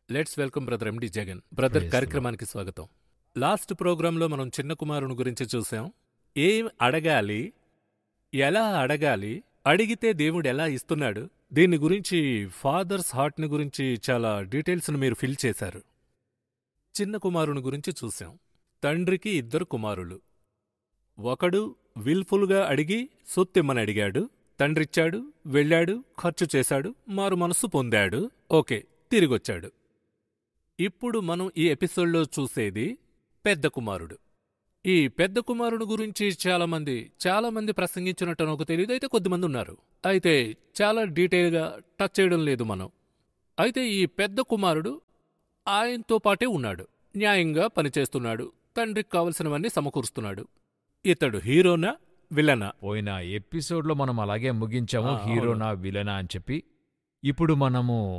Let's welcome brother MD Jagan brother Praise the కార్యక్రమానికి స్వాగతం last ప్రోగ్రాంలో మనం చిన్న కుమారుని గురించి చూసాం ఏం అడగాలి ఎలా అడగాలి అడిగితే దేవుడు ఎలా ఇస్తున్నాడు దీని గురించి ఫాదర్స్ హార్ట్ని గురించి చాలా డీటెయిల్స్ను మీరు ఫిల్ చేశారు చిన్న కుమారుని గురించి చూసాం తండ్రికి ఇద్దరు కుమారులు ఒకడు విల్ఫుల్గా అడిగి సొత్తిమ్మని అడిగాడు తండ్రిచ్చాడు వెళ్ళాడు ఖర్చు చేశాడు మారు మనస్సు పొందాడు ఓకే తిరిగొచ్చాడు ఇప్పుడు మనం ఈ ఎపిసోడ్లో చూసేది పెద్ద కుమారుడు ఈ పెద్ద కుమారుడు గురించి చాలామంది చాలామంది ప్రసంగించినట్టు నాకు తెలియదు అయితే కొద్దిమంది ఉన్నారు అయితే చాలా డీటెయిల్గా టచ్ చేయడం లేదు మనం అయితే ఈ పెద్ద కుమారుడు ఆయనతో పాటే ఉన్నాడు న్యాయంగా పనిచేస్తున్నాడు తండ్రికి కావలసినవన్నీ సమకూరుస్తున్నాడు ఇతడు హీరోనా విలనా పోయిన ఎపిసోడ్లో మనం అలాగే ముగించాము ఆ, అవును. హీరోనా విలనా అని చెప్పి ఇప్పుడు మనము